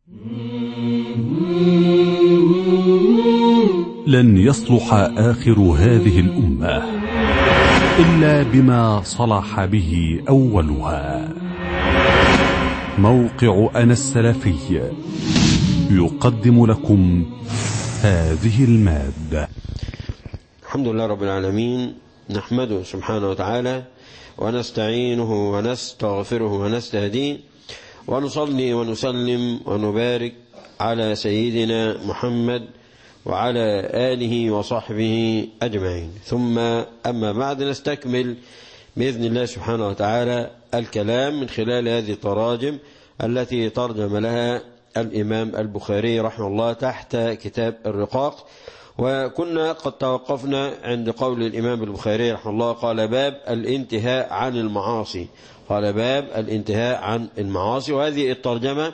لن يصلح آخر هذه الأمة إلا بما صلح به أولها موقع أنا السلفي يقدم لكم هذه المادة الحمد لله رب العالمين نحمده سبحانه وتعالى ونستعينه ونستغفره ونستهديه ونصلي ونسلم ونبارك على سيدنا محمد وعلى آله وصحبه أجمعين ثم أما بعد نستكمل بإذن الله سبحانه وتعالى الكلام من خلال هذه التراجم التي ترجم لها الإمام البخاري رحمه الله تحت كتاب الرقاق وكنا قد توقفنا عند قول الإمام البخاري رحمه الله قال باب الانتهاء عن المعاصي قال باب الانتهاء عن المعاصي وهذه الترجمة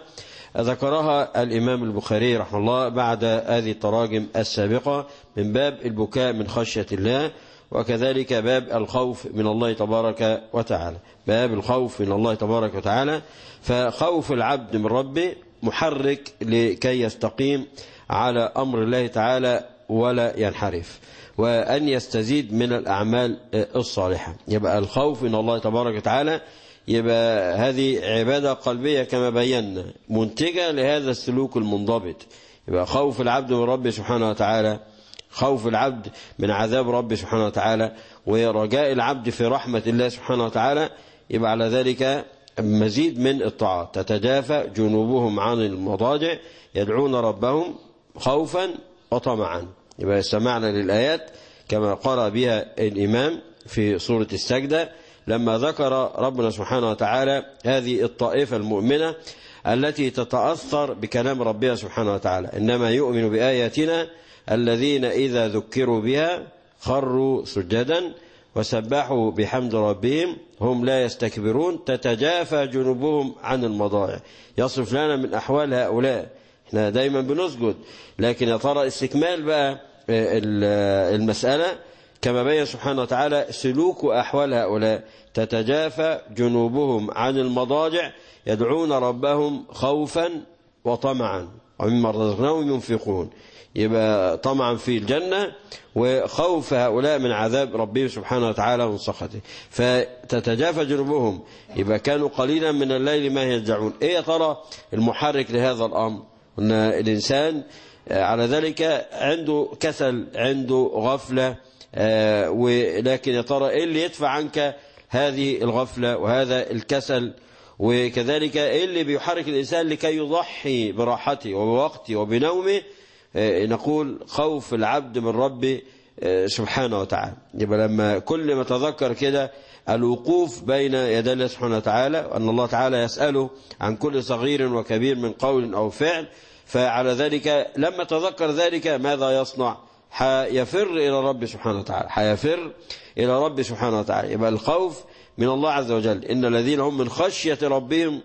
ذكرها الإمام البخاري رحمه الله بعد هذه التراجم السابقة من باب البكاء من خشية الله وكذلك باب الخوف من الله تبارك وتعالى باب الخوف من الله تبارك وتعالى فخوف العبد من ربه محرك لكي يستقيم على أمر الله تعالى ولا ينحرف وأن يستزيد من الأعمال الصالحة يبقى الخوف من الله تبارك وتعالى يبقى هذه عبادة قلبية كما بينا منتجة لهذا السلوك المنضبط يبقى خوف العبد من ربه سبحانه وتعالى خوف العبد من عذاب ربه سبحانه وتعالى ورجاء العبد في رحمة الله سبحانه وتعالى يبقى على ذلك مزيد من الطاعات تتجافى جنوبهم عن المضاجع يدعون ربهم خوفا وطمعا يبقى استمعنا للآيات كما قرأ بها الإمام في سورة السجدة لما ذكر ربنا سبحانه وتعالى هذه الطائفة المؤمنة التي تتأثر بكلام ربها سبحانه وتعالى إنما يؤمن بآياتنا الذين إذا ذكروا بها خروا سجدا وسبحوا بحمد ربهم هم لا يستكبرون تتجافى جنوبهم عن المضايع يصف لنا من أحوال هؤلاء احنا دايما بنسجد لكن يا ترى استكمال بقى المسألة كما بين سبحانه وتعالى سلوك أحوال هؤلاء تتجافى جنوبهم عن المضاجع يدعون ربهم خوفا وطمعا ومما رزقناهم ينفقون يبقى طمعا في الجنة وخوف هؤلاء من عذاب ربهم سبحانه وتعالى ومن سخطه فتتجافى جنوبهم يبقى كانوا قليلا من الليل ما يرجعون ايه يا ترى المحرك لهذا الامر ان الانسان على ذلك عنده كسل عنده غفله ولكن يا ترى ايه اللي يدفع عنك هذه الغفلة وهذا الكسل وكذلك ايه اللي بيحرك الإنسان لكي يضحي براحته وبوقته وبنومه نقول خوف العبد من ربه سبحانه وتعالى يبقى لما كل ما تذكر كده الوقوف بين يدي الله سبحانه وتعالى وأن الله تعالى يسأله عن كل صغير وكبير من قول أو فعل فعلى ذلك لما تذكر ذلك ماذا يصنع حيفر إلى رب سبحانه وتعالى حيفر إلى رب سبحانه وتعالى يبقى الخوف من الله عز وجل إن الذين هم من خشية ربهم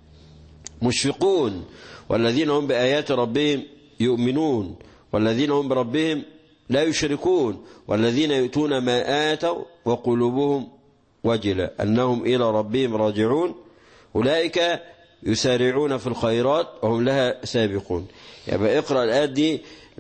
مشفقون والذين هم بآيات ربهم يؤمنون والذين هم بربهم لا يشركون والذين يؤتون ما آتوا وقلوبهم وجلة أنهم إلى ربهم راجعون أولئك يسارعون في الخيرات وهم لها سابقون يبقى اقرأ الآيات دي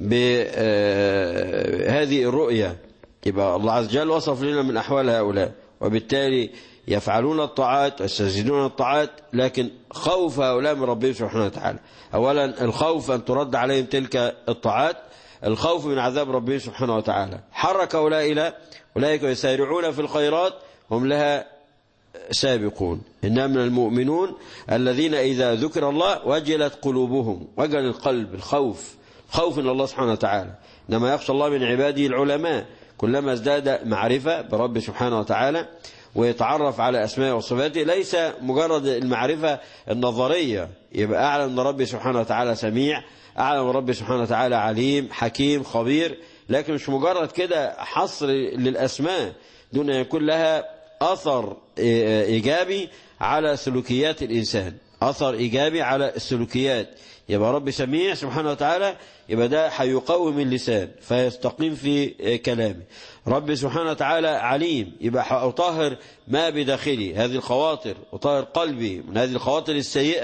بهذه الرؤية يبقى الله عز وجل وصف لنا من أحوال هؤلاء وبالتالي يفعلون الطاعات ويستزيدون الطاعات لكن خوف هؤلاء من ربهم سبحانه وتعالى أولا الخوف أن ترد عليهم تلك الطاعات الخوف من عذاب ربهم سبحانه وتعالى حرك هؤلاء إلى أولئك يسارعون في الخيرات هم لها سابقون إنما من المؤمنون الذين إذا ذكر الله وجلت قلوبهم وجل القلب الخوف خوف من الله سبحانه وتعالى إنما يخشى الله من عباده العلماء كلما ازداد معرفة برب سبحانه وتعالى ويتعرف على أسماء وصفاته ليس مجرد المعرفة النظرية يبقى أعلم أن ربي سبحانه وتعالى سميع أعلم ربي سبحانه وتعالى عليم حكيم خبير لكن مش مجرد كده حصر للأسماء دون أن يكون لها أثر إيجابي على سلوكيات الإنسان أثر إيجابي على السلوكيات يبقى رب سميع سبحانه وتعالى يبقى ده هيقوم اللسان فيستقيم في كلامه رب سبحانه وتعالى عليم يبقى أطهر ما بداخلي هذه الخواطر أطهر قلبي من هذه الخواطر السيئة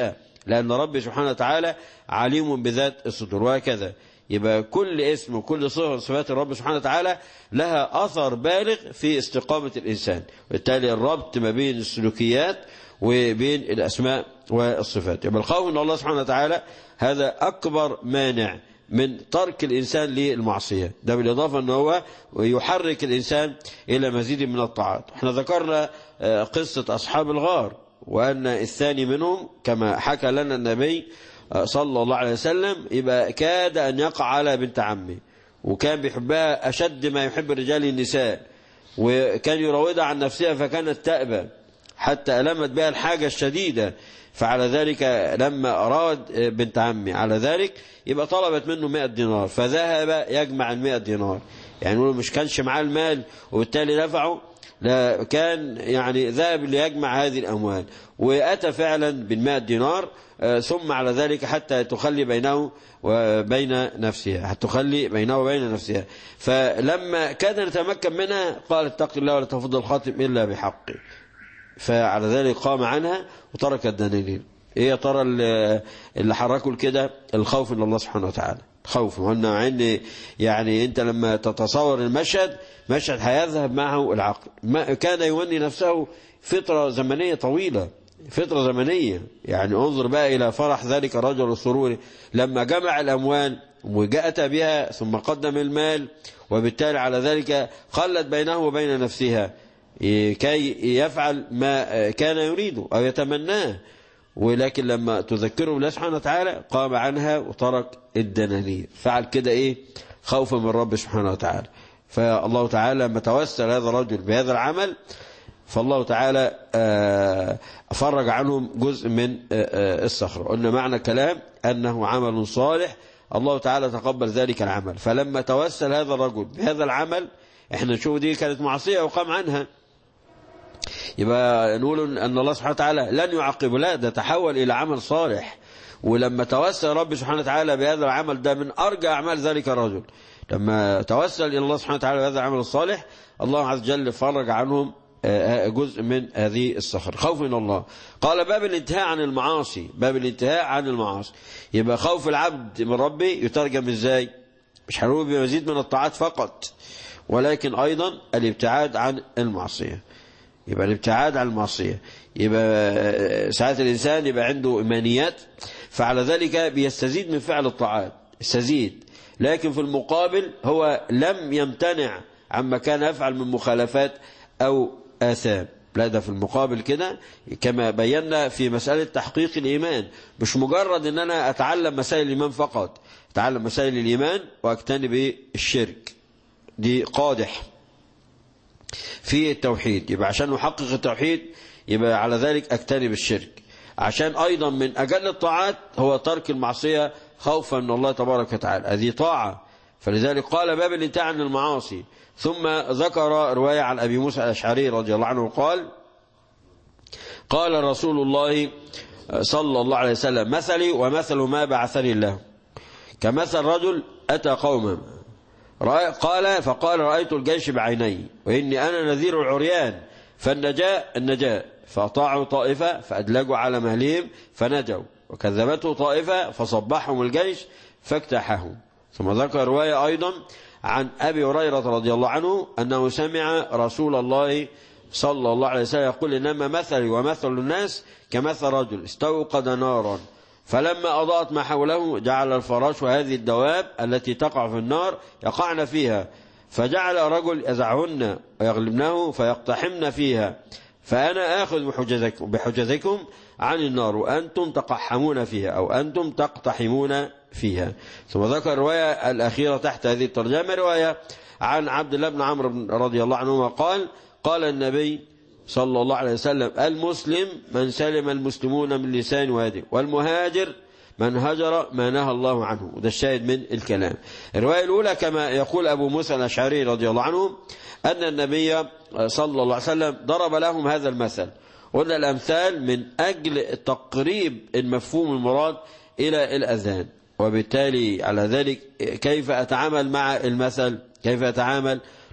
لأن ربي سبحانه وتعالى عليم بذات الصدور وهكذا يبقى كل اسم وكل صفة من صفات الرب سبحانه وتعالى لها أثر بالغ في استقامة الإنسان وبالتالي الربط ما بين السلوكيات وبين الأسماء والصفات يبقى الخوف من الله سبحانه وتعالى هذا أكبر مانع من ترك الإنسان للمعصية ده بالإضافة أنه هو يحرك الإنسان إلى مزيد من الطاعات احنا ذكرنا قصة أصحاب الغار وأن الثاني منهم كما حكى لنا النبي صلى الله عليه وسلم يبقى كاد أن يقع على بنت عمه وكان بيحبها أشد ما يحب الرجال النساء وكان يراودها عن نفسها فكانت تأبى حتى ألمت بها الحاجة الشديدة فعلى ذلك لما أراد بنت عمي على ذلك يبقى طلبت منه 100 دينار فذهب يجمع ال 100 دينار يعني مش كانش معاه المال وبالتالي دفعه لا كان يعني ذهب ليجمع هذه الأموال وأتى فعلا بالمائة دينار ثم على ذلك حتى تخلي بينه وبين نفسها حتى تخلي بينه وبين نفسها فلما كاد نتمكن منها قال اتق الله ولا تفضل الخاتم إلا بحقه فعلى ذلك قام عنها وترك الدنانير ايه يا ترى اللي حركوا كده الخوف من الله سبحانه وتعالى خوف وقلنا مع ان يعني انت لما تتصور المشهد مشهد هيذهب معه العقل ما كان يوني نفسه فترة زمنية طويلة فترة زمنية يعني انظر بقى إلى فرح ذلك الرجل السروري لما جمع الأموال وجاءت بها ثم قدم المال وبالتالي على ذلك خلت بينه وبين نفسها كي يفعل ما كان يريده أو يتمناه ولكن لما تذكره بالله سبحانه وتعالى قام عنها وترك الدنانير فعل كده ايه خوفا من رب سبحانه وتعالى فالله تعالى لما توسل هذا الرجل بهذا العمل فالله تعالى فرج عنهم جزء من الصخرة قلنا معنى كلام أنه عمل صالح الله تعالى تقبل ذلك العمل فلما توسل هذا الرجل بهذا العمل احنا نشوف دي كانت معصية وقام عنها يبقى نقول أن الله سبحانه وتعالى لن يعقب لا ده تحول إلى عمل صالح ولما توسل رب سبحانه وتعالى بهذا العمل ده من أرجى أعمال ذلك الرجل لما توسل إلى الله سبحانه وتعالى بهذا العمل الصالح الله عز وجل فرج عنهم جزء من هذه الصخر خوف من الله قال باب الانتهاء عن المعاصي باب الانتهاء عن المعاصي يبقى خوف العبد من ربي يترجم ازاي مش هنقول بمزيد من الطاعات فقط ولكن أيضا الابتعاد عن المعصية يبقى الابتعاد عن المعصية يبقى ساعات الإنسان يبقى عنده إيمانيات فعلى ذلك بيستزيد من فعل الطاعات يستزيد لكن في المقابل هو لم يمتنع عما كان يفعل من مخالفات أو آثام لا ده في المقابل كده كما بينا في مسألة تحقيق الإيمان مش مجرد أن أنا أتعلم مسائل الإيمان فقط أتعلم مسائل الإيمان وأجتنب الشرك دي قادح في التوحيد يبقى عشان نحقق التوحيد يبقى على ذلك أجتنب الشرك عشان أيضا من أجل الطاعات هو ترك المعصية خوفا من الله تبارك وتعالى هذه طاعة فلذلك قال باب الانتهاء عن المعاصي ثم ذكر رواية عن أبي موسى الأشعري رضي الله عنه قال قال رسول الله صلى الله عليه وسلم مثلي ومثل ما بعثني الله كمثل رجل أتى قوما قال فقال رأيت الجيش بعيني وإني أنا نذير العريان فالنجاء النجاء فأطاعوا طائفة فأدلجوا على مهلهم فنجوا وكذبته طائفة فصبحهم الجيش فاكتحهم ثم ذكر رواية أيضا عن أبي هريرة رضي الله عنه أنه سمع رسول الله صلى الله عليه وسلم يقول إنما مثلي ومثل الناس كمثل رجل استوقد نارا فلما أضاءت ما حوله جعل الفراش وهذه الدواب التي تقع في النار يقعن فيها فجعل رجل يزعهن ويغلبنه فيقتحمن فيها فأنا آخذ بحجزكم, بحجزكم عن النار وأنتم تقحمون فيها أو أنتم تقتحمون فيها ثم ذكر الرواية الأخيرة تحت هذه الترجمة رواية عن عبد الله بن عمرو رضي الله عنهما قال قال النبي صلى الله عليه وسلم المسلم من سلم المسلمون من لسان ويده والمهاجر من هجر ما نهى الله عنه وده الشاهد من الكلام الرواية الأولى كما يقول أبو موسى الأشعري رضي الله عنه أن النبي صلى الله عليه وسلم ضرب لهم هذا المثل قلنا الأمثال من أجل تقريب المفهوم المراد إلى الأذان وبالتالي على ذلك كيف أتعامل مع المثل كيف أتعامل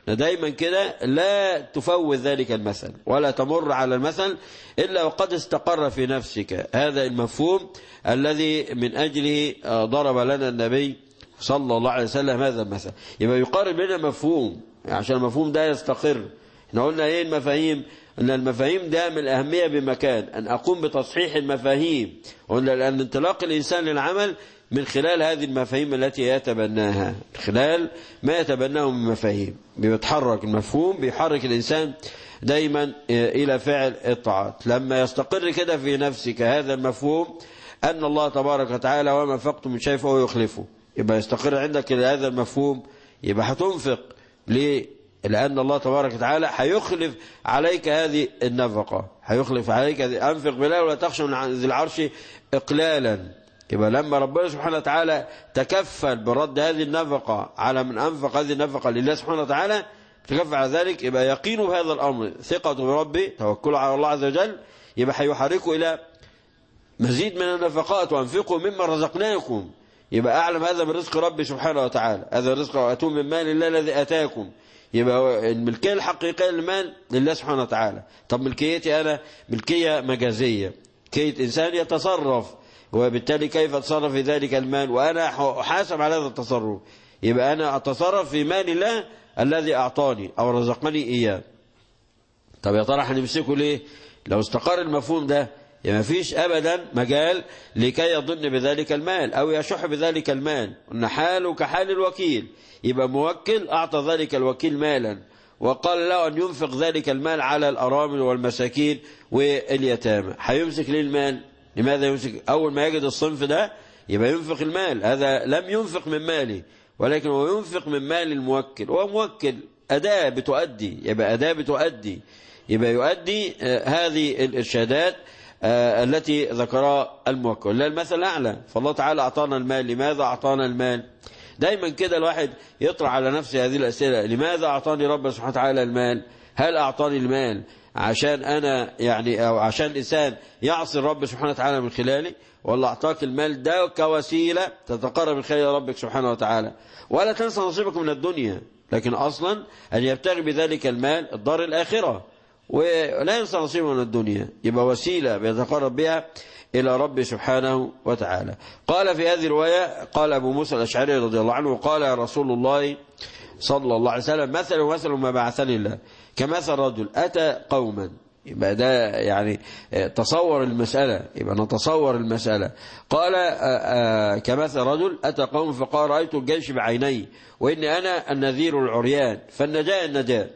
دايما كده لا تفوت ذلك المثل ولا تمر على المثل إلا وقد استقر في نفسك هذا المفهوم الذي من أجله ضرب لنا النبي صلى الله عليه وسلم هذا المثل يبقى يقارن بين مفهوم عشان المفهوم ده يستقر احنا قلنا ايه المفاهيم ان المفاهيم ده من الاهميه بمكان ان اقوم بتصحيح المفاهيم قلنا لان انطلاق الانسان للعمل من خلال هذه المفاهيم التي يتبناها من خلال ما يتبناه من مفاهيم بيتحرك المفهوم بيحرك الانسان دايما الى فعل الطاعات لما يستقر كده في نفسك هذا المفهوم ان الله تبارك وتعالى وما انفقتم من شيء فهو يخلفه يبقى يستقر عندك هذا المفهوم يبقى هتنفق ليه لأن الله تبارك وتعالى هيخلف عليك هذه النفقة هيخلف عليك هذه أنفق بلا ولا تخشى من ذي العرش إقلالا يبقى لما ربنا سبحانه وتعالى تكفل برد هذه النفقة على من أنفق هذه النفقة لله سبحانه وتعالى تكفل على ذلك يبقى يقين بهذا الأمر ثقة بربي توكله على الله عز وجل يبقى هيحركه إلى مزيد من النفقات وأنفقوا مما رزقناكم يبقى أعلم هذا من رزق ربي سبحانه وتعالى هذا رزق وأتون من مال الله الذي أتاكم يبقى الملكية الحقيقية للمال لله سبحانه وتعالى طب ملكيتي أنا ملكية مجازية ملكية إنسان يتصرف وبالتالي كيف أتصرف في ذلك المال وأنا أحاسب على هذا التصرف يبقى أنا أتصرف في مال الله الذي أعطاني أو رزقني إياه طب يا ترى هنمسكه ليه لو استقر المفهوم ده ما فيش أبدا مجال لكي يظن بذلك المال أو يشح بذلك المال أن حاله كحال الوكيل يبقى موكل أعطى ذلك الوكيل مالا وقال له أن ينفق ذلك المال على الأرامل والمساكين واليتامى هيمسك ليه المال لماذا يمسك أول ما يجد الصنف ده يبقى ينفق المال هذا لم ينفق من ماله ولكن هو ينفق من مال الموكل هو موكل أداة بتؤدي يبقى أداة بتؤدي يبقى يؤدي هذه الإرشادات التي ذكرها الموكل لا المثل الأعلى فالله تعالى أعطانا المال لماذا أعطانا المال دايما كده الواحد يطرح على نفسه هذه الأسئلة لماذا أعطاني رب سبحانه وتعالى المال هل أعطاني المال عشان أنا يعني أو عشان الإنسان يعصي الرب سبحانه وتعالى من خلالي ولا أعطاك المال ده كوسيلة تتقرب من خلال ربك سبحانه وتعالى ولا تنسى نصيبك من الدنيا لكن أصلا أن يبتغي بذلك المال الدار الآخرة ولا ينسى نصيبه من الدنيا يبقى وسيلة بيتقرب بها إلى رب سبحانه وتعالى قال في هذه الرواية قال أبو موسى الأشعري رضي الله عنه قال رسول الله صلى الله عليه وسلم مثل مثل ما بعثني الله كمثل رجل أتى قوما يبقى ده يعني تصور المسألة يبقى نتصور المسألة قال كمثل رجل أتى قوم فقال رأيت الجيش بعيني وإني أنا النذير العريان فالنجاة النجاة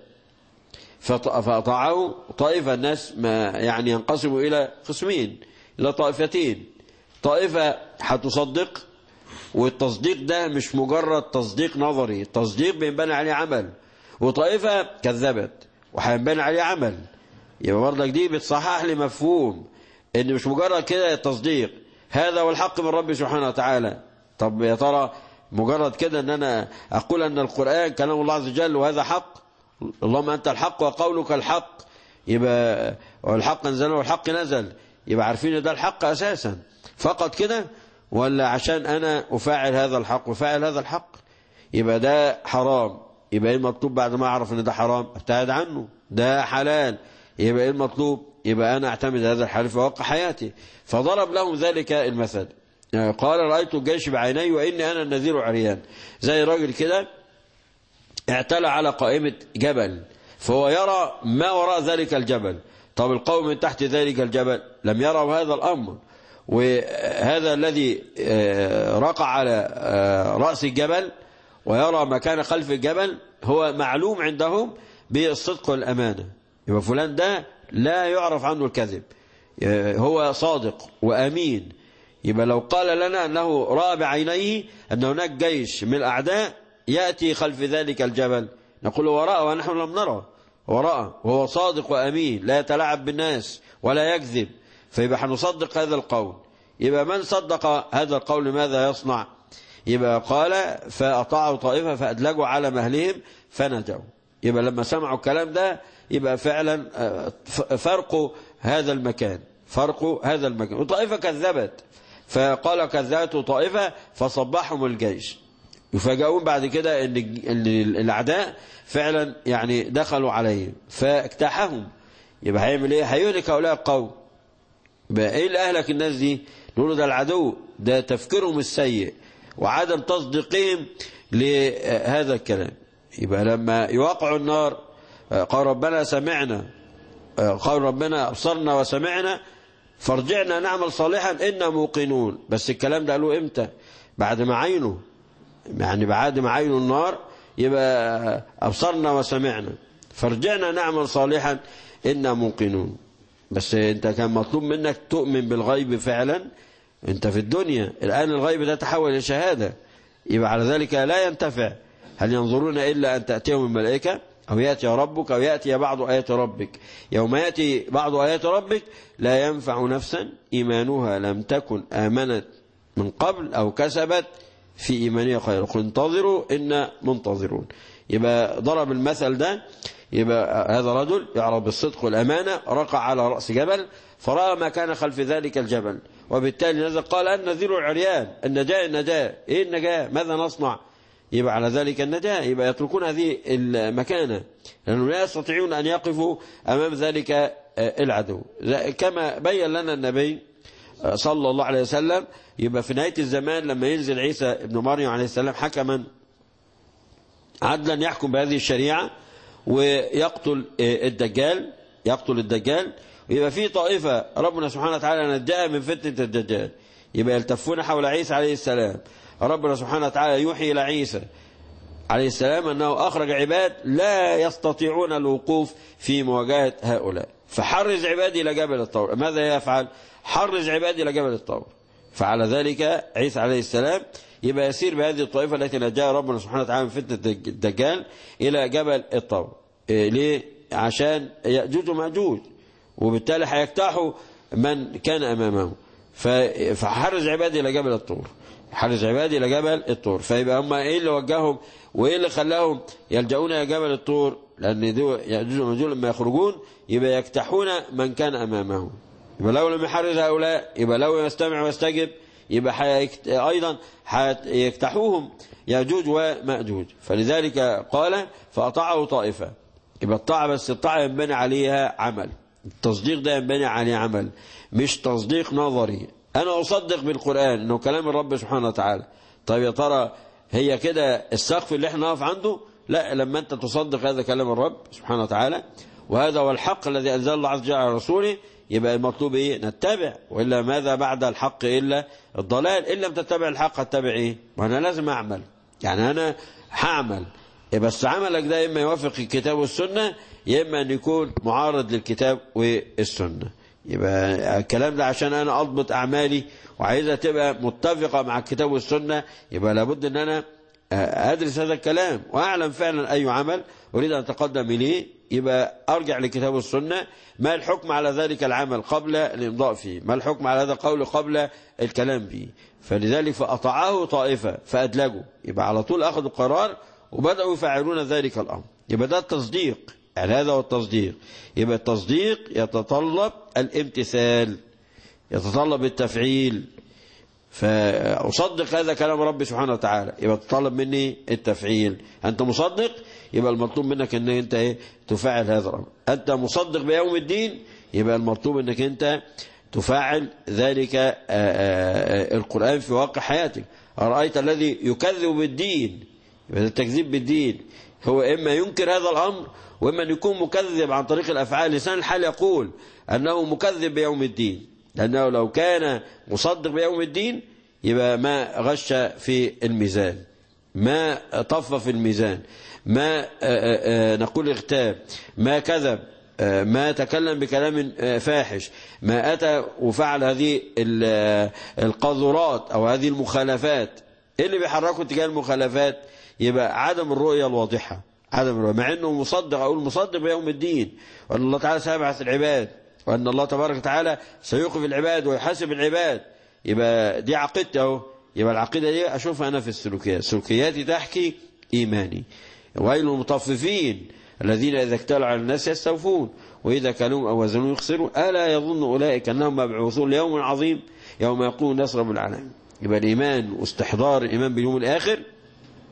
فأطاعه طائفة الناس ما يعني ينقسم إلى قسمين إلى طائفتين طائفة هتصدق والتصديق ده مش مجرد تصديق نظري التصديق بينبني عليه عمل وطائفة كذبت وهينبني عليه عمل يبقى برضك دي بتصحح لي مفهوم ان مش مجرد كده التصديق هذا والحق من ربي سبحانه وتعالى طب يا ترى مجرد كده ان انا اقول ان القرآن كلام الله عز وجل وهذا حق اللهم أنت الحق وقولك الحق يبقى والحق نزل والحق نزل يبقى عارفين ان ده الحق أساسا فقط كده ولا عشان أنا أفاعل هذا الحق وفاعل هذا الحق يبقى ده حرام يبقى ايه المطلوب بعد ما أعرف ان ده حرام ابتعد عنه ده حلال يبقى ايه المطلوب يبقى أنا أعتمد هذا الحلال في واقع حياتي فضرب لهم ذلك المثل قال رأيت الجيش بعيني وإني أنا النذير عريان زي راجل كده اعتلى على قائمة جبل فهو يرى ما وراء ذلك الجبل طب القوم من تحت ذلك الجبل لم يروا هذا الأمر وهذا الذي رقع على رأس الجبل ويرى ما كان خلف الجبل هو معلوم عندهم بالصدق والأمانة يبقى فلان ده لا يعرف عنه الكذب هو صادق وأمين يبقى لو قال لنا أنه رأى بعينيه أن هناك جيش من الأعداء يأتي خلف ذلك الجبل نقول وراء ونحن لم نرى وراء وهو صادق وأمين لا يتلاعب بالناس ولا يكذب فيبقى هنصدق هذا القول يبقى من صدق هذا القول ماذا يصنع يبقى قال فأطاعوا طائفة فأدلجوا على مهلهم فنجوا يبقى لما سمعوا الكلام ده يبقى فعلا فرق هذا المكان فرق هذا المكان وطائفة كذبت فقال كذبت طائفة فصبحهم الجيش يفاجئون بعد كده ان ان الاعداء فعلا يعني دخلوا عليهم فاجتاحهم يبقى هيعمل ايه هيهلك هؤلاء القوم يبقى ايه اللي اهلك الناس دي نقول ده العدو ده تفكيرهم السيء وعدم تصديقهم لهذا الكلام يبقى لما يوقعوا النار قال ربنا سمعنا قال ربنا أبصرنا وسمعنا فارجعنا نعمل صالحا إنا موقنون بس الكلام ده قالوه إمتى بعد ما عينوا يعني بعد ما عينوا النار يبقى أبصرنا وسمعنا فارجعنا نعمل صالحا إنا موقنون بس انت كان مطلوب منك تؤمن بالغيب فعلا انت في الدنيا الآن الغيب ده تحول إلى شهادة يبقى على ذلك لا ينتفع هل ينظرون إلا أن تأتيهم الملائكة أو يأتي ربك أو يأتي بعض آيات ربك يوم يأتي بعض آيات ربك لا ينفع نفسا إيمانها لم تكن آمنت من قبل أو كسبت في إيمانها خير قل انتظروا إن منتظرون يبقى ضرب المثل ده يبقى هذا رجل يعرف بالصدق والأمانة رقع على رأس جبل فرأى ما كان خلف ذلك الجبل وبالتالي نزل قال النذير العريان النجاة النجاة إيه النجاة ماذا نصنع يبقى على ذلك النجاة يبقى يتركون هذه المكانة لأنهم لا يستطيعون أن يقفوا أمام ذلك العدو كما بين لنا النبي صلى الله عليه وسلم يبقى في نهاية الزمان لما ينزل عيسى ابن مريم عليه السلام حكما عدلا يحكم بهذه الشريعة ويقتل الدجال يقتل الدجال ويبقى في طائفة ربنا سبحانه وتعالى نجاها من فتنة الدجال يبقى يلتفون حول عيسى عليه السلام ربنا سبحانه وتعالى يوحي إلى عيسى عليه السلام أنه أخرج عباد لا يستطيعون الوقوف في مواجهة هؤلاء فحرز عبادي إلى جبل الطور ماذا يفعل حرز عبادي إلى جبل الطور فعلى ذلك عيسى عليه السلام يبقى يسير بهذه الطائفة التي نجاها ربنا سبحانه وتعالى من فتنة الدجال إلى جبل الطور إيه ليه عشان يأجوج ومأجوج وبالتالي هيجتاحوا من كان أمامه فحرز عبادي إلى جبل الطور حرز عبادي إلى جبل الطور فيبقى هم إيه اللي وجههم وإيه اللي خلاهم يلجؤون إلى جبل الطور لأن دو يأجوج ومأجوج لما يخرجون يبقى يجتاحون من كان أمامهم يبقى لو لم يحرز هؤلاء يبقى لو يستمع ويستجب يبقى حيكت... أيضا يفتحوهم يأجوج ومأجوج فلذلك قال فأطاعه طائفة يبقى الطاعة بس الطاعة ينبني عليها عمل التصديق ده ينبني عليه عمل مش تصديق نظري أنا أصدق بالقرآن أنه كلام الرب سبحانه وتعالى طيب يا ترى هي كده السقف اللي احنا نقف عنده لا لما أنت تصدق هذا كلام الرب سبحانه وتعالى وهذا هو الحق الذي أنزل الله عز وجل على رسوله يبقى المطلوب ايه نتبع وإلا ماذا بعد الحق إلا الضلال إن لم تتبع الحق اتبع ايه وأنا لازم أعمل يعني أنا هعمل بس عملك ده إما يوافق الكتاب والسنة يا إما أن يكون معارض للكتاب والسنة يبقى الكلام ده عشان أنا أضبط أعمالي وعايزها تبقى متفقة مع الكتاب والسنة يبقى لابد أن أنا أدرس هذا الكلام وأعلم فعلا أي عمل أريد أن أتقدم إليه يبقى أرجع لكتاب السنة ما الحكم على ذلك العمل قبل الإمضاء فيه ما الحكم على هذا القول قبل الكلام به فلذلك فأطاعه طائفة فأدلجوا يبقى على طول أخذوا قرار وبدأوا يفعلون ذلك الأمر يبقى ده التصديق يعني هذا هو التصديق يبقى التصديق يتطلب الامتثال يتطلب التفعيل فأصدق هذا كلام ربي سبحانه وتعالى يبقى تطلب مني التفعيل أنت مصدق يبقى المطلوب منك أن أنت إيه تفعل هذا الأمر أنت مصدق بيوم الدين يبقى المطلوب أنك أنت تفعل ذلك آآ آآ القرآن في واقع حياتك أرأيت الذي يكذب بالدين يبقى التكذيب بالدين هو إما ينكر هذا الأمر وإما أن يكون مكذب عن طريق الأفعال لسان الحال يقول أنه مكذب بيوم الدين لأنه لو كان مصدق بيوم الدين يبقى ما غش في الميزان ما طف في الميزان ما نقول اغتاب ما كذب ما تكلم بكلام فاحش ما أتى وفعل هذه القذرات أو هذه المخالفات إيه اللي بيحركه تجاه المخالفات يبقى عدم الرؤية الواضحة عدم الرؤية مع أنه مصدق أقول مصدق بيوم الدين وأن الله تعالى سيبعث العباد وأن الله تبارك وتعالى سيوقف العباد ويحاسب العباد يبقى دي عقيدته اهو يبقى العقيدة دي أشوفها أنا في السلوكيات سلوكياتي تحكي إيماني ويل المطففين الذين إذا اكتالوا على الناس يستوفون وإذا كانوا أو وزنوا يخسرون ألا يظن أولئك أنهم مبعوثون ليوم عظيم يوم يقول الناس رب العالمين يبقى الإيمان واستحضار الإيمان باليوم الآخر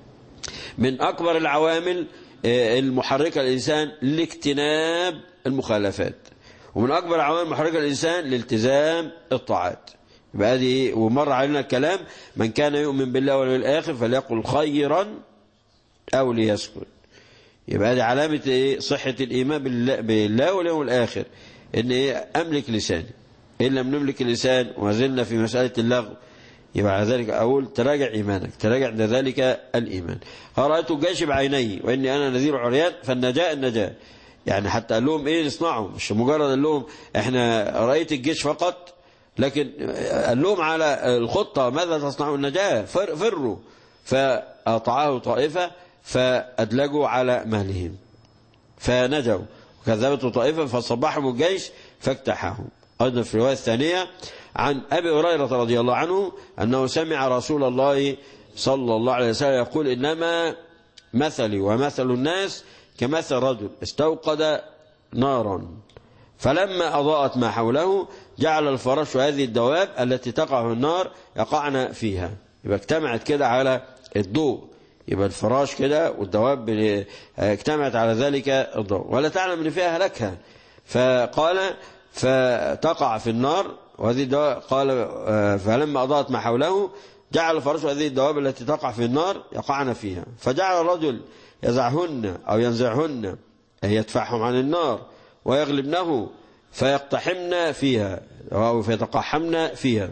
من أكبر العوامل المحركة الإنسان لاجتناب المخالفات ومن أكبر العوامل المحركة الإنسان لالتزام الطاعات يبقى هذه ومر علينا الكلام من كان يؤمن بالله واليوم الآخر فليقل خيرا أو ليسكت يبقى هذه علامة إيه صحة الإيمان بالله, بالله واليوم الآخر إن إيه أملك لساني إن لم نملك اللسان وزلنا في مسألة اللغو يبقى على ذلك أقول تراجع إيمانك تراجع ذلك الإيمان رأيت الجيش بعيني وإني أنا نذير عريان فالنجاة النجاة يعني حتى قال لهم إيه نصنعوا مش مجرد قال لهم إحنا رأيت الجيش فقط لكن قال لهم على الخطة ماذا تصنعوا النجاة فر فروا فأطعاه طائفة فأدلجوا على مهلهم فنجوا وكذبته طائفة فصبحهم الجيش فاجتاحهم أيضا في الرواية الثانية عن أبي هريرة رضي الله عنه أنه سمع رسول الله صلى الله عليه وسلم يقول إنما مثلي ومثل الناس كمثل رجل استوقد نارا فلما أضاءت ما حوله جعل الفرش هذه الدواب التي تقع في النار يقعن فيها يبقى اجتمعت كده على الضوء يبقى الفراش كده والدواب اجتمعت على ذلك الضوء ولا تعلم ان فيها هلكها فقال فتقع في النار وهذه الدواب قال فلما أضاءت ما حوله جعل فرش هذه الدواب التي تقع في النار يقعن فيها فجعل الرجل يزعهن أو ينزعهن أي يدفعهم عن النار ويغلبنه فيقتحمن فيها أو فيتقحمن فيها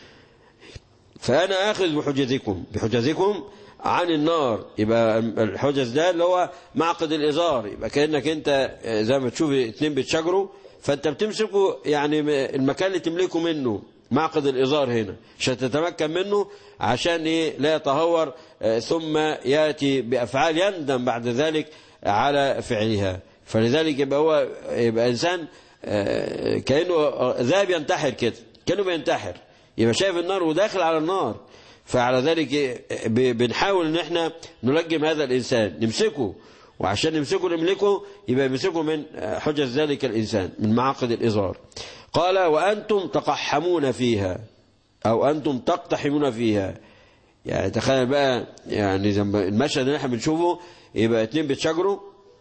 فأنا آخذ بحجزكم بحجزكم عن النار يبقى الحجز ده اللي هو معقد الإزار يبقى كأنك أنت زي ما تشوف اتنين بتشجروا فأنت بتمسكه يعني المكان اللي تملكه منه معقد الإزار هنا عشان تتمكن منه عشان إيه لا يتهور ثم يأتي بأفعال يندم بعد ذلك على فعلها فلذلك يبقى هو يبقى إنسان كأنه ذهب ينتحر كده كأنه بينتحر يبقى شايف النار وداخل على النار فعلى ذلك بنحاول ان احنا نلجم هذا الانسان نمسكه وعشان نمسكه نملكه يبقى نمسكه من حجز ذلك الانسان من معاقد الازار قال وانتم تقحمون فيها او انتم تقتحمون فيها يعني تخيل بقى يعني المشهد اللي احنا بنشوفه يبقى اتنين بتشجروا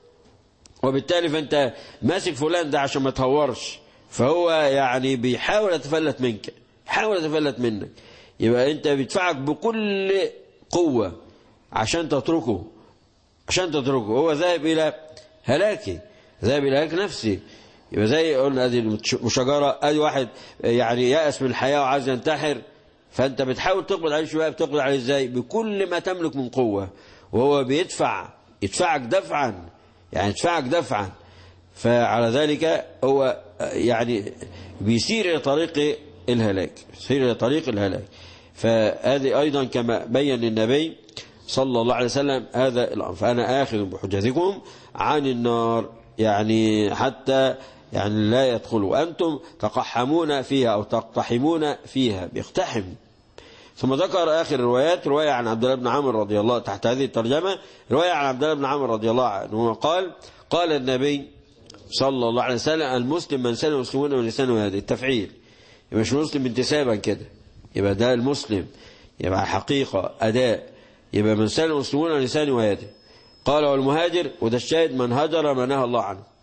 وبالتالي فانت ماسك فلان ده عشان ما تهورش فهو يعني بيحاول يتفلت منك يحاول يتفلت منك يبقى انت بيدفعك بكل قوة عشان تتركه عشان تتركه هو ذاهب الى هلاكي ذاهب الى هلاك نفسي يبقى زي قلنا ادي المشاجرة ادي واحد يعني يأس من الحياة وعايز ينتحر فانت بتحاول تقبض عليه شوية بتقبض عليه ازاي بكل ما تملك من قوة وهو بيدفع يدفعك دفعا يعني يدفعك دفعا فعلى ذلك هو يعني بيسير الى طريق الهلاك يسير الى طريق الهلاك فهذه أيضا كما بين النبي صلى الله عليه وسلم هذا الأمر فأنا آخذ بحجتكم عن النار يعني حتى يعني لا يدخلوا وأنتم تقحمون فيها أو تقتحمون فيها بيقتحم ثم ذكر آخر الروايات رواية عن عبد الله بن عمرو رضي الله تحت هذه الترجمة رواية عن عبد الله بن عمرو رضي الله عنه قال قال النبي صلى الله عليه وسلم المسلم من سلم المسلمون من لسانه هذا التفعيل مش مسلم انتسابا كده يبقى ده المسلم يبقى حقيقة أداء يبقى من سال المسلمون لسانه ويده قال والمهاجر وده الشاهد من هجر ما نهى الله عنه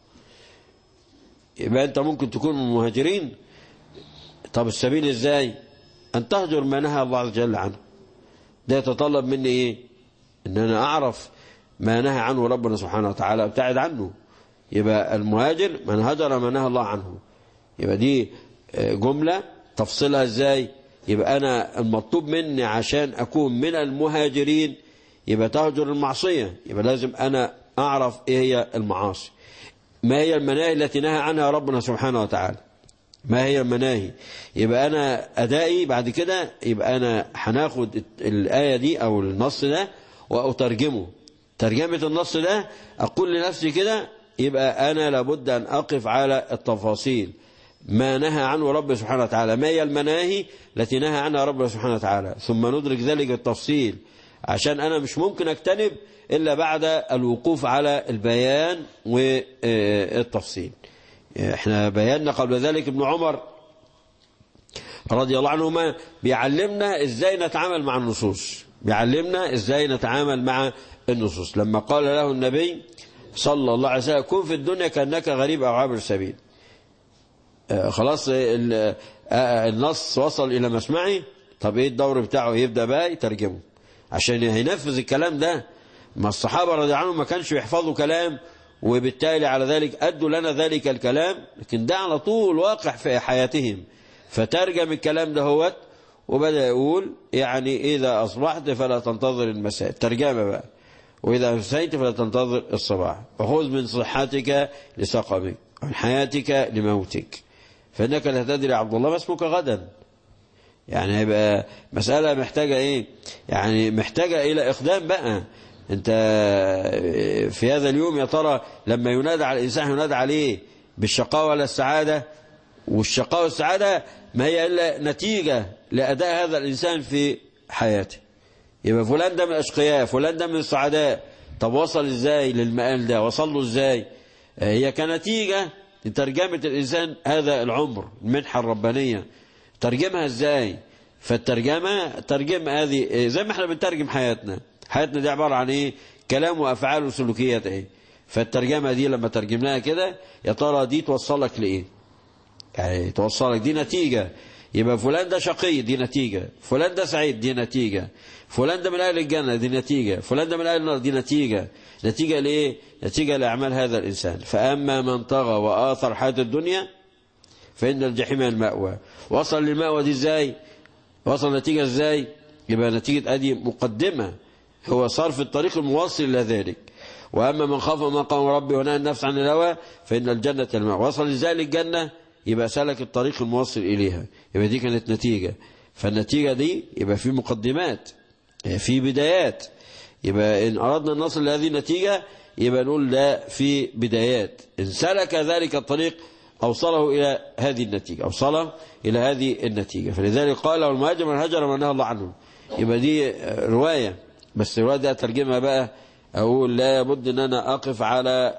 يبقى أنت ممكن تكون من المهاجرين طب السبيل إزاي أن تهجر ما نهى الله عز وجل عنه ده يتطلب مني إيه إن أنا أعرف ما نهى عنه ربنا سبحانه وتعالى ابتعد عنه يبقى المهاجر من هجر ما نهى الله عنه يبقى دي جملة تفصيلها إزاي يبقى أنا المطلوب مني عشان أكون من المهاجرين يبقى تهجر المعصية يبقى لازم أنا أعرف إيه هي المعاصي ما هي المناهي التي نهى عنها ربنا سبحانه وتعالى ما هي المناهي يبقى أنا أدائي بعد كده يبقى أنا هناخد الآية دي أو النص ده وأترجمه ترجمة النص ده أقول لنفسي كده يبقى أنا لابد أن أقف على التفاصيل ما نهى عنه رب سبحانه وتعالى ما هي المناهي التي نهى عنها رب سبحانه وتعالى ثم ندرك ذلك التفصيل عشان أنا مش ممكن أجتنب إلا بعد الوقوف على البيان والتفصيل احنا بينا قبل ذلك ابن عمر رضي الله عنهما بيعلمنا ازاي نتعامل مع النصوص بيعلمنا ازاي نتعامل مع النصوص لما قال له النبي صلى الله عليه وسلم كن في الدنيا كأنك غريب أو عابر سبيل خلاص النص وصل إلى مسمعي طب ايه الدور بتاعه يبدأ بقى يترجمه عشان هينفذ الكلام ده ما الصحابة رضي عنهم ما كانش يحفظوا كلام وبالتالي على ذلك أدوا لنا ذلك الكلام لكن ده على طول واقع في حياتهم فترجم الكلام ده هوت وبدأ يقول يعني إذا أصبحت فلا تنتظر المساء ترجمة بقى وإذا أمسيت فلا تنتظر الصباح وخذ من صحتك لسقمك ومن حياتك لموتك فإنك لا تدري عبد الله ما اسمك غدا يعني هيبقى مسألة محتاجة إيه يعني محتاجة إلى إقدام بقى أنت في هذا اليوم يا ترى لما ينادى على الإنسان ينادى عليه بالشقاء ولا السعادة والشقاء والسعادة ما هي إلا نتيجة لأداء هذا الإنسان في حياته يبقى فلان ده من الأشقياء فلان ده من السعداء طب وصل إزاي للمقال ده وصل له إزاي هي كنتيجة لترجمة الإنسان هذا العمر المنحة الربانية ترجمها إزاي فالترجمة ترجم هذه زي ما احنا بنترجم حياتنا حياتنا دي عبارة عن ايه كلام وأفعال وسلوكيات ايه فالترجمة دي لما ترجمناها كده يا ترى دي توصلك لإيه يعني توصلك دي نتيجة يبقى فلان ده شقي دي نتيجة فلان ده سعيد دي نتيجة فلان ده من أهل الجنة دي نتيجة فلان ده من أهل النار دي نتيجة نتيجة لإيه نتيجة لأعمال هذا الإنسان فأما من طغى وآثر حياة الدنيا فإن الجحيم المأوى وصل للمأوى دي إزاي وصل نتيجة إزاي يبقى نتيجة أدي مقدمة هو صرف الطريق الموصل إلى ذلك وأما من خاف مقام ربي ونهى النفس عن الهوى فإن الجنة المأوى وصل إزاي للجنة يبقى سلك الطريق الموصل إليها يبقى دي كانت نتيجة فالنتيجة دي يبقى في مقدمات في بدايات يبقى إن أردنا أن نصل لهذه النتيجة يبقى نقول ده في بدايات إن سلك ذلك الطريق أوصله إلى هذه النتيجة أوصله إلى هذه النتيجة فلذلك قال والمهاجر من هجر من نهى الله عنه يبقى دي رواية بس الرواية دي أترجمها بقى أقول لا بد أن أنا أقف على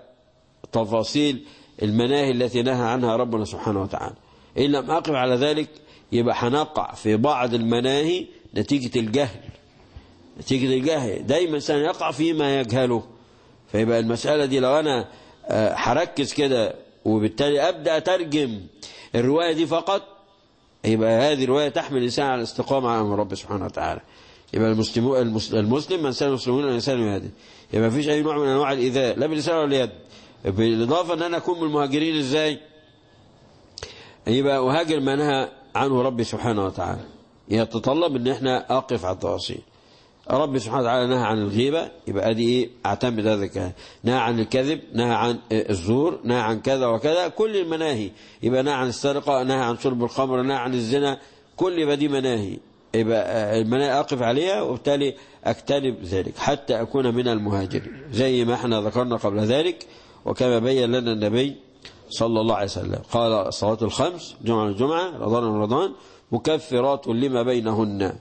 تفاصيل المناهي التي نهى عنها ربنا سبحانه وتعالى إن لم أقف على ذلك يبقى هنقع في بعض المناهي نتيجة الجهل نتيجة الجهل دايما سنقع فيما يجهله فيبقى المسألة دي لو أنا هركز كده وبالتالي أبدأ أترجم الرواية دي فقط يبقى هذه الرواية تحمل الإنسان على الاستقامة على رب سبحانه وتعالى يبقى المسلم المسلم من سال المسلمون الإنسان يهدي يبقى ما فيش أي نوع من أنواع الإيذاء لا باللسان ولا باليد بالإضافة أن أنا أكون من المهاجرين إزاي يبقى أهاجر ما نهى عنه ربي سبحانه وتعالى يتطلب أن احنا أقف على التواصيل ربي سبحانه وتعالى نهى عن الغيبة يبقى ادي ايه اعتمد هذا الكلام نهى عن الكذب نهى عن الزور نهى عن كذا وكذا كل المناهي يبقى نهى عن السرقة نهى عن شرب الخمر نهى عن الزنا كل يبقى دي مناهي يبقى المناهي أقف عليها وبالتالي أجتنب ذلك حتى أكون من المهاجرين زي ما احنا ذكرنا قبل ذلك وكما بين لنا النبي صلى الله عليه وسلم قال الصلاة الخمس جمعة الجمعة رمضان رمضان مكفرات لما بينهن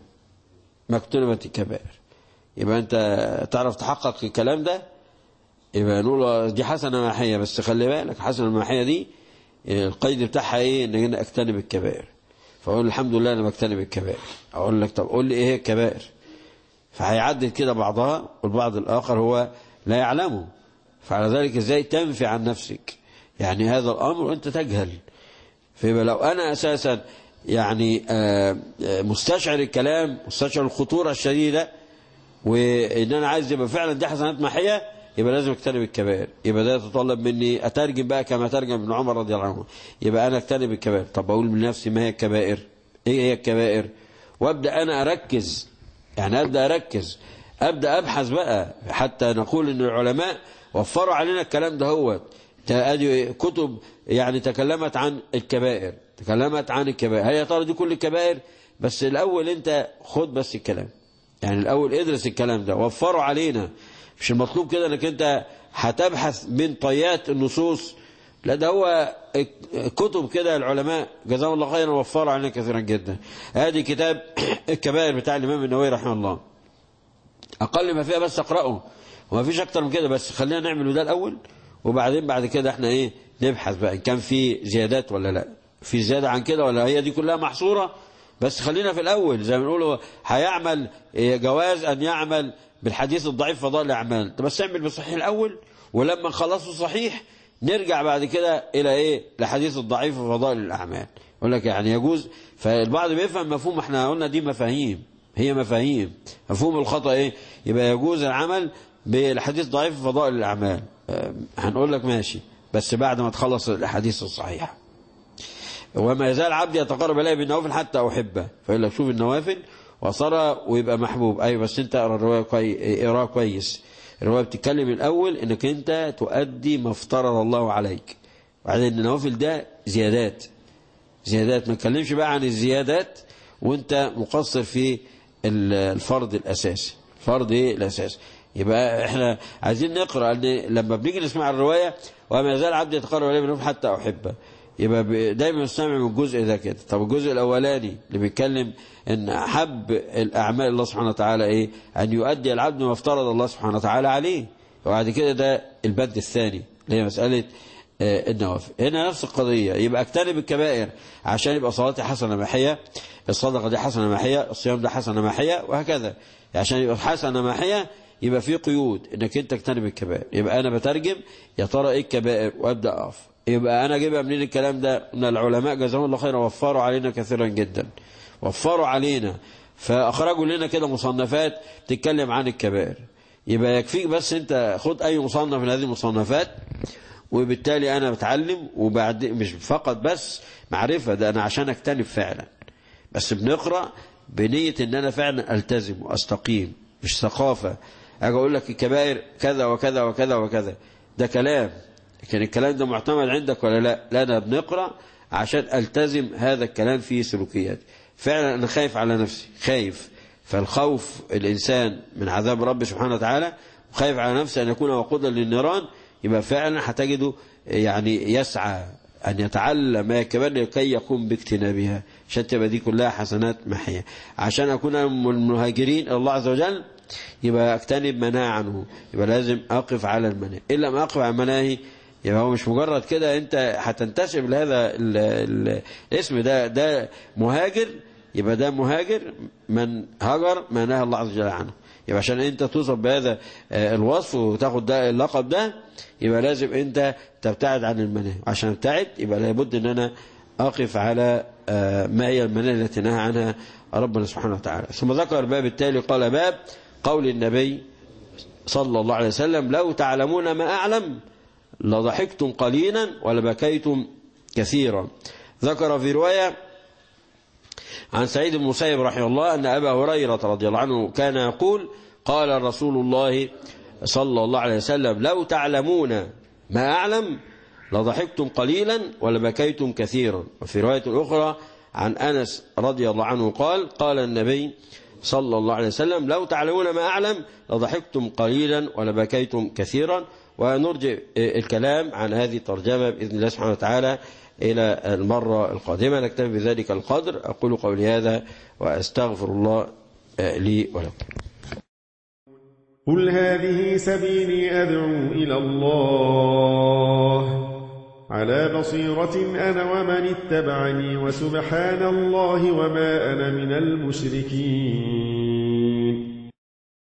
مكتوبة الكبائر يبقى انت تعرف تحقق الكلام ده يبقى نقول دي حسنة ماحية بس خلي بالك حسنة ماحية دي القيد بتاعها ايه ان انا اجتنب الكبائر فاقول الحمد لله انا بجتنب الكبائر اقول لك طب قول لي ايه هي الكبائر فهيعدد كده بعضها والبعض الاخر هو لا يعلمه فعلى ذلك ازاي تنفي عن نفسك يعني هذا الامر وانت تجهل فيبقى لو انا اساسا يعني مستشعر الكلام مستشعر الخطورة الشديدة وان انا عايز يبقى فعلا دي حسنات محية يبقى لازم اجتنب الكبائر يبقى ده يتطلب مني اترجم بقى كما ترجم ابن عمر رضي الله عنه يبقى انا اجتنب الكبائر طب اقول من نفسي ما هي الكبائر ايه هي الكبائر وابدا انا اركز يعني ابدا اركز ابدا ابحث بقى حتى نقول ان العلماء وفروا علينا الكلام ده هو ادي كتب يعني تكلمت عن الكبائر تكلمت عن الكبائر هل يا ترى دي كل الكبائر بس الاول انت خد بس الكلام يعني الاول ادرس الكلام ده وفروا علينا مش المطلوب كده انك انت هتبحث من طيات النصوص لا ده هو كتب كده العلماء جزاهم الله خيرا وفروا علينا كثيرا جدا هذه كتاب الكبائر بتاع الامام النووي رحمه الله اقل ما فيها بس اقراه وما فيش اكتر من كده بس خلينا نعمل ده الاول وبعدين بعد كده احنا ايه نبحث بقى ان كان في زيادات ولا لا في زيادة عن كده ولا هي دي كلها محصورة بس خلينا في الأول زي ما بنقولوا هيعمل جواز أن يعمل بالحديث الضعيف فضائل الأعمال بس اعمل بالصحيح الأول ولما نخلصه صحيح نرجع بعد كده إلى إيه لحديث الضعيف وفضائل الأعمال يقول لك يعني يجوز فالبعض بيفهم مفهوم احنا قلنا دي مفاهيم هي مفاهيم مفهوم الخطأ ايه يبقى يجوز العمل بالحديث ضعيف فضائل الأعمال هنقول لك ماشي بس بعد ما تخلص الأحاديث الصحيحة وما يزال عبدي يتقرب إليه بالنوافل حتى أحبه فيقول لك شوف النوافل وصار ويبقى محبوب أيوة بس أنت اقرا الرواية كوي... اقراها كويس الرواية بتتكلم الأول إنك أنت تؤدي ما افترض الله عليك وبعدين النوافل ده زيادات زيادات ما تكلمش بقى عن الزيادات وانت مقصر في الفرض الأساسي فرض ايه الأساسي يبقى احنا عايزين نقرأ ان لما بنيجي نسمع الرواية وما يزال عبدي يتقرب اليه منهم حتى أحبه يبقى دايما نستمع من الجزء ده كده طب الجزء الأولاني اللي بيتكلم ان أحب الأعمال الله سبحانه وتعالى ايه أن يؤدي العبد ما افترض الله سبحانه وتعالى عليه وبعد كده ده البند الثاني اللي هي مسألة النوافل هنا نفس القضية يبقى اجتنب الكبائر عشان يبقى صلاتي حسنة محية الصدقة دي حسنة محية الصيام ده حسنة محية وهكذا عشان يبقى حسنة محية يبقى في قيود انك انت تجتنب الكبائر يبقى انا بترجم يا ترى ايه الكبائر وابدا اقف يبقى انا اجيبها منين الكلام ده ان العلماء جزاهم الله خيرا وفروا علينا كثيرا جدا وفروا علينا فاخرجوا لنا كده مصنفات تتكلم عن الكبائر يبقى يكفيك بس انت خد اي مصنف من هذه المصنفات وبالتالي انا بتعلم وبعد مش فقط بس معرفة ده انا عشان اجتنب فعلا بس بنقرأ بنية ان انا فعلا التزم واستقيم مش ثقافة اجي اقول لك الكبائر كذا وكذا وكذا وكذا ده كلام لكن الكلام ده معتمد عندك ولا لا لا انا بنقرأ عشان التزم هذا الكلام في سلوكياتي فعلا انا خايف على نفسي خايف فالخوف الانسان من عذاب رب سبحانه وتعالى خايف على نفسه ان يكون وقودا للنيران يبقى فعلا هتجده يعني يسعى أن يتعلم ما كمان لكي يقوم باجتنابها عشان تبقى دي كلها حسنات محية عشان أكون من المهاجرين إلى الله عز وجل يبقى أجتنب مناهي عنه يبقى لازم أقف على المناهي إلا ما أقف على المناهي يبقى هو مش مجرد كده أنت هتنتسب لهذا ال ال الاسم ده ده مهاجر يبقى ده مهاجر من هجر ما نهى الله عز وجل عنه يبقى عشان انت توصف بهذا الوصف وتاخد ده اللقب ده يبقى لازم انت تبتعد عن المناهي عشان ابتعد يبقى لابد ان انا اقف على ما هي المناهي التي نهى عنها ربنا سبحانه وتعالى ثم ذكر الباب التالي قال باب قول النبي صلى الله عليه وسلم لو تعلمون ما اعلم لضحكتم قليلا ولبكيتم كثيرا ذكر في روايه عن سعيد بن المسيب رحمه الله أن أبا هريرة رضي الله عنه كان يقول قال رسول الله صلى الله عليه وسلم لو تعلمون ما أعلم لضحكتم قليلا ولبكيتم كثيرا وفي رواية أخرى عن أنس رضي الله عنه قال قال النبي صلى الله عليه وسلم لو تعلمون ما أعلم لضحكتم قليلا ولبكيتم كثيرا ونرجع الكلام عن هذه الترجمة بإذن الله سبحانه وتعالى إلى المرة القادمة نكتفي بذلك القدر أقول قولي هذا وأستغفر الله لي ولكم قل هذه سبيلي أدعو إلى الله على بصيرة أنا ومن اتبعني وسبحان الله وما أنا من المشركين